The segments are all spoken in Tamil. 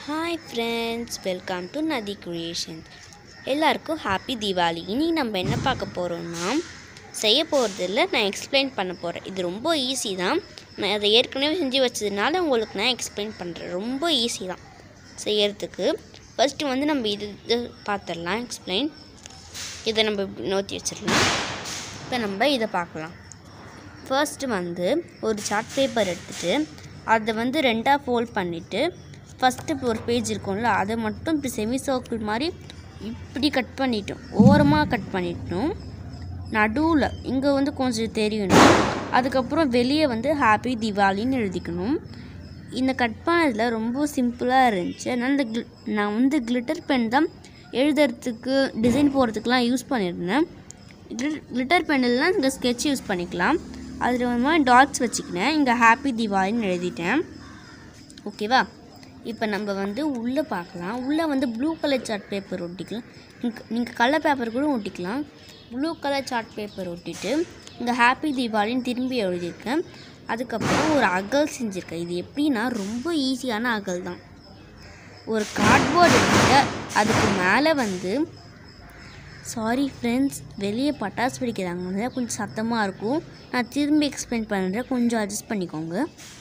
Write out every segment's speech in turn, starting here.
hi friends welcome to Nadhi creations எல்லாருக்கும் ஹாப்பி தீபாவளி இனி நம்ம என்ன பார்க்க போகிறோம்னா செய்ய போகிறதில்ல நான் எக்ஸ்பிளைன் பண்ண போகிறேன் இது ரொம்ப ஈஸி தான் நான் அதை ஏற்கனவே செஞ்சு வச்சதுனால உங்களுக்கு நான் எக்ஸ்பிளைன் பண்ணுறேன் ரொம்ப ஈஸி தான் செய்யறதுக்கு ஃபஸ்ட்டு வந்து நம்ம இது இது பார்த்துடலாம் எக்ஸ்பிளைன் இதை நம்ம நோத்தி வச்சிடலாம் இப்போ நம்ம இதை பார்க்கலாம் ஃபர்ஸ்ட்டு வந்து ஒரு சார்ட் பேப்பர் எடுத்துகிட்டு அதை வந்து ரெண்டாக ஃபோல்ட் பண்ணிவிட்டு ஃபஸ்ட்டு ஒரு பேஜ் இருக்கும்ல அதை மட்டும் இப்படி செமி சர்க்கிள் மாதிரி இப்படி கட் பண்ணிட்டோம் ஓரமாக கட் பண்ணிட்டோம் நடுவில் இங்கே வந்து கொஞ்சம் தெரியணும் அதுக்கப்புறம் வெளியே வந்து ஹாப்பி தீபாவளின்னு எழுதிக்கணும் இந்த கட் பண்ணதில் ரொம்ப சிம்பிளாக இருந்துச்சு அதனால் இந்த கில் நான் வந்து கிளிட்டர் பென் தான் எழுதுறதுக்கு டிசைன் போடுறதுக்குலாம் யூஸ் பண்ணியிருந்தேன் கிளிட்டர் பென்னில்னால் இங்கே ஸ்கெட்ச் யூஸ் பண்ணிக்கலாம் அதில் வந்து மாதிரி டாட்ஸ் வச்சுக்கினேன் இங்கே ஹாப்பி தீபாவளின்னு எழுதிட்டேன் ஓகேவா இப்போ நம்ம வந்து உள்ளே பார்க்கலாம் உள்ளே வந்து ப்ளூ கலர் சார்ட் பேப்பர் ஒட்டிக்கலாம் நீங்கள் நீங்கள் கலர் பேப்பர் கூட ஒட்டிக்கலாம் ப்ளூ கலர் சார்ட் பேப்பர் ஒட்டிட்டு இங்கே ஹாப்பி தீபாவளின்னு திரும்பி எழுதியிருக்கேன் அதுக்கப்புறம் ஒரு அகல் செஞ்சுருக்கேன் இது எப்படின்னா ரொம்ப ஈஸியான அகல் தான் ஒரு கார்ட்போர்டு எடுத்துட்டு அதுக்கு மேலே வந்து சாரி ஃப்ரெண்ட்ஸ் வெளியே பட்டாசு வெடிக்கிறாங்க கொஞ்சம் சத்தமாக இருக்கும் நான் திரும்பி எக்ஸ்பிளைன் பண்ணுறேன் கொஞ்சம் அட்ஜஸ்ட் பண்ணிக்கோங்க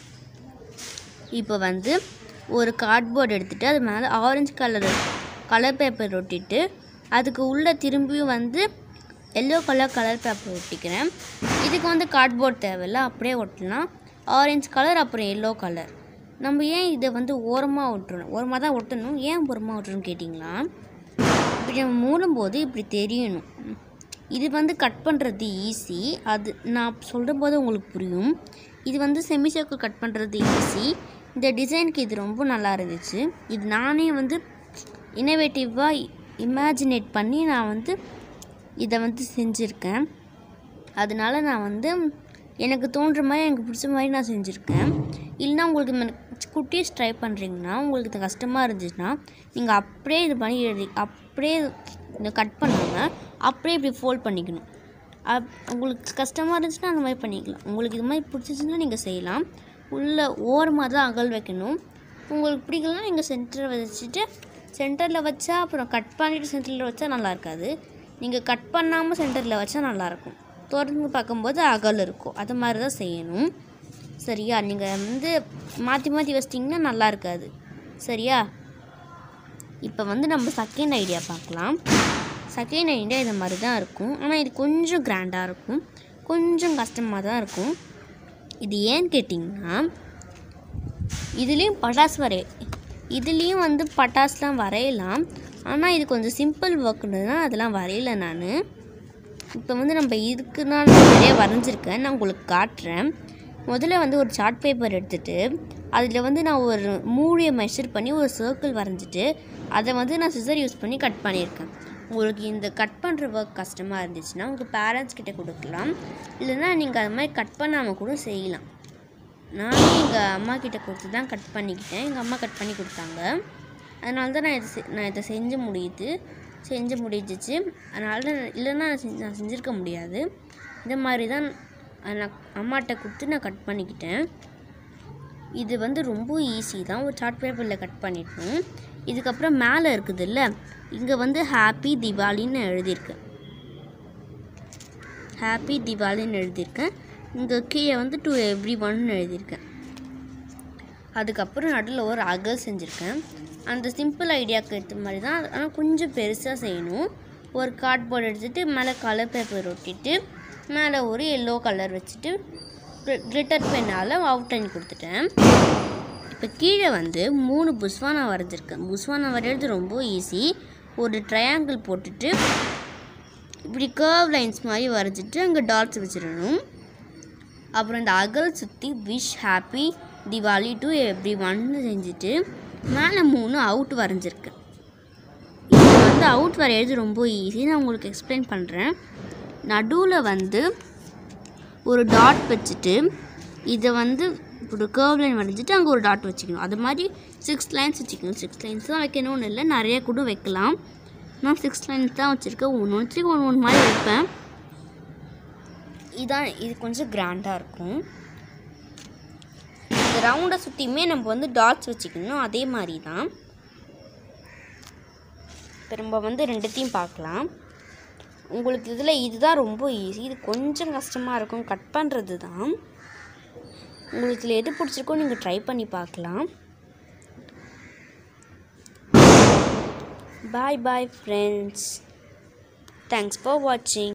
இப்போ வந்து ஒரு கார்ட்போர்டு எடுத்துகிட்டு அது மேலே ஆரஞ்சு கலர் கலர் பேப்பர் ஒட்டிட்டு அதுக்கு உள்ளே திரும்பியும் வந்து எல்லோ கலர் கலர் பேப்பர் ஒட்டிக்கிறேன் இதுக்கு வந்து கார்ட்போர்ட் தேவையில்ல அப்படியே ஒட்டலாம் ஆரஞ்சு கலர் அப்புறம் எல்லோ கலர் நம்ம ஏன் இதை வந்து ஓரமாக ஒட்டணும் ஓரமாக தான் ஒட்டணும் ஏன் ஓரமாக ஒட்டணும்னு கேட்டிங்களா இப்படி நம்ம மூடும்போது இப்படி தெரியணும் இது வந்து கட் பண்ணுறது ஈஸி அது நான் சொல்கிற போது உங்களுக்கு புரியும் இது வந்து செமி சர்க்கிள் கட் பண்ணுறது ஈஸி இந்த டிசைனுக்கு இது ரொம்ப நல்லா இருந்துச்சு இது நானே வந்து இன்னோவேட்டிவாக இமேஜினேட் பண்ணி நான் வந்து இதை வந்து செஞ்சுருக்கேன் அதனால நான் வந்து எனக்கு தோன்ற மாதிரி எனக்கு பிடிச்ச மாதிரி நான் செஞ்சுருக்கேன் இல்லைனா உங்களுக்கு குட்டீஸ் ட்ரை பண்ணுறீங்கன்னா உங்களுக்கு இது கஷ்டமாக இருந்துச்சுன்னா நீங்கள் அப்படியே இது பண்ணி எழுதி அப்படியே இந்த கட் பண்ணாமல் அப்படியே இப்படி ஃபோல்ட் பண்ணிக்கணும் அப் உங்களுக்கு கஷ்டமாக இருந்துச்சுன்னா அந்த மாதிரி பண்ணிக்கலாம் உங்களுக்கு இது மாதிரி பிடிச்சிச்சுன்னா நீங்கள் செய்யலாம் உள்ளே ஓரமாக தான் அகல் வைக்கணும் உங்களுக்கு பிடிக்கலனா நீங்கள் சென்டரில் வச்சுட்டு சென்டரில் வச்சா அப்புறம் கட் பண்ணிவிட்டு சென்டரில் வச்சா நல்லா இருக்காது நீங்கள் கட் பண்ணாமல் சென்டரில் வச்சா நல்லாயிருக்கும் திறந்து பார்க்கும்போது அகல் இருக்கும் அது மாதிரி தான் செய்யணும் சரியா நீங்கள் வந்து மாற்றி மாற்றி வச்சிட்டிங்கன்னா நல்லா இருக்காது சரியா இப்போ வந்து நம்ம செகண்ட் ஐடியா பார்க்கலாம் செகண்ட் ஐடியா இது மாதிரி தான் இருக்கும் ஆனால் இது கொஞ்சம் கிராண்டாக இருக்கும் கொஞ்சம் கஷ்டமாக தான் இருக்கும் இது ஏன்னு கேட்டிங்கன்னா இதுலேயும் பட்டாசு வரைய இதுலேயும் வந்து பட்டாசுலாம் வரையலாம் ஆனால் இது கொஞ்சம் சிம்பிள் ஒர்க்குன்னு தான் அதெல்லாம் வரையல நான் இப்போ வந்து நம்ம இதுக்கு நான் நிறைய வரைஞ்சிருக்கேன் நான் உங்களுக்கு காட்டுறேன் முதல்ல வந்து ஒரு சார்ட் பேப்பர் எடுத்துகிட்டு அதில் வந்து நான் ஒரு மூடியை மெஷர் பண்ணி ஒரு சர்க்கிள் வரைஞ்சிட்டு அதை வந்து நான் சிசர் யூஸ் பண்ணி கட் பண்ணியிருக்கேன் உங்களுக்கு இந்த கட் பண்ணுற ஒர்க் கஷ்டமாக இருந்துச்சுன்னா உங்கள் பேரண்ட்ஸ் கிட்டே கொடுக்கலாம் இல்லைன்னா நீங்கள் அது மாதிரி கட் பண்ணாமல் கூட செய்யலாம் நானே எங்கள் அம்மா கிட்ட கொடுத்து தான் கட் பண்ணிக்கிட்டேன் எங்கள் அம்மா கட் பண்ணி கொடுத்தாங்க அதனால தான் நான் இதை செ நான் இதை செஞ்சு முடியுது செஞ்சு முடிஞ்சிச்சு அதனால தான் இல்லைன்னா நான் செஞ்சு நான் செஞ்சுருக்க முடியாது இந்த மாதிரி தான் நான் அம்மாட்ட கொடுத்து நான் கட் பண்ணிக்கிட்டேன் இது வந்து ரொம்ப ஈஸி தான் ஒரு சார்ட் பேப்பரில் கட் பண்ணிட்டோம் இதுக்கப்புறம் மேலே இருக்குதுல்ல இங்கே வந்து ஹாப்பி தீபாவளின்னு எழுதியிருக்கேன் ஹாப்பி தீபாவளின்னு எழுதியிருக்கேன் இங்கே கீழே வந்து டு எவ்ரி ஒன்னு எழுதியிருக்கேன் அதுக்கப்புறம் நடுவில் ஒரு அகல் செஞ்சுருக்கேன் அந்த சிம்பிள் ஐடியாவுக்கு ஏற்ற மாதிரி தான் ஆனால் கொஞ்சம் பெருசாக செய்யணும் ஒரு கார்ட்போர்டு எடுத்துகிட்டு மேலே கலர் பேப்பர் ஒட்டிட்டு மேலே ஒரு எல்லோ கலர் வச்சுட்டு கிளிட்டர் பென்னால் அவுட்லைன் கொடுத்துட்டேன் இப்போ கீழே வந்து மூணு புஸ்வானா வரைஞ்சிருக்கேன் புஸ்வானா வரைகிறது ரொம்ப ஈஸி ஒரு ட்ரையாங்கிள் போட்டுட்டு இப்படி கர்வ் லைன்ஸ் மாதிரி வரைஞ்சிட்டு அங்கே டாட்ஸ் வச்சிடணும் அப்புறம் இந்த அகல் சுற்றி wish happy Diwali to everyone செஞ்சுட்டு மேலே மூணு அவுட் வரைஞ்சிருக்கேன் இது வந்து அவுட் வரைகிறது ரொம்ப ஈஸி நான் உங்களுக்கு எக்ஸ்பிளைன் பண்ணுறேன் நடுவில் வந்து ஒரு டாட் வச்சுட்டு இதை வந்து ஒரு கர்வ் லைன் வரைஞ்சிட்டு அங்கே ஒரு டாட் வச்சுக்கணும் அது மாதிரி சிக்ஸ் லைன்ஸ் வச்சுக்கணும் சிக்ஸ் லைன்ஸ் தான் வைக்கணும்னு இல்லை நிறைய கூட வைக்கலாம் நான் சிக்ஸ் லைன்ஸ் தான் வச்சுருக்கேன் ஒன்று ஒன்று ஒன்று ஒன்று மாதிரி வைப்பேன் இதான் இது கொஞ்சம் கிராண்டாக இருக்கும் இந்த ரவுண்டை சுற்றியுமே நம்ம வந்து டாட்ஸ் வச்சுக்கணும் அதே மாதிரி தான் இப்போ நம்ம வந்து ரெண்டுத்தையும் பார்க்கலாம் உங்களுக்கு இதில் இதுதான் ரொம்ப ஈஸி இது கொஞ்சம் கஷ்டமாக இருக்கும் கட் பண்ணுறது தான் உங்களுக்கு இதில் எது பிடிச்சிருக்கோ நீங்கள் ட்ரை பண்ணி பார்க்கலாம் bye bye friends thanks for வாட்சிங்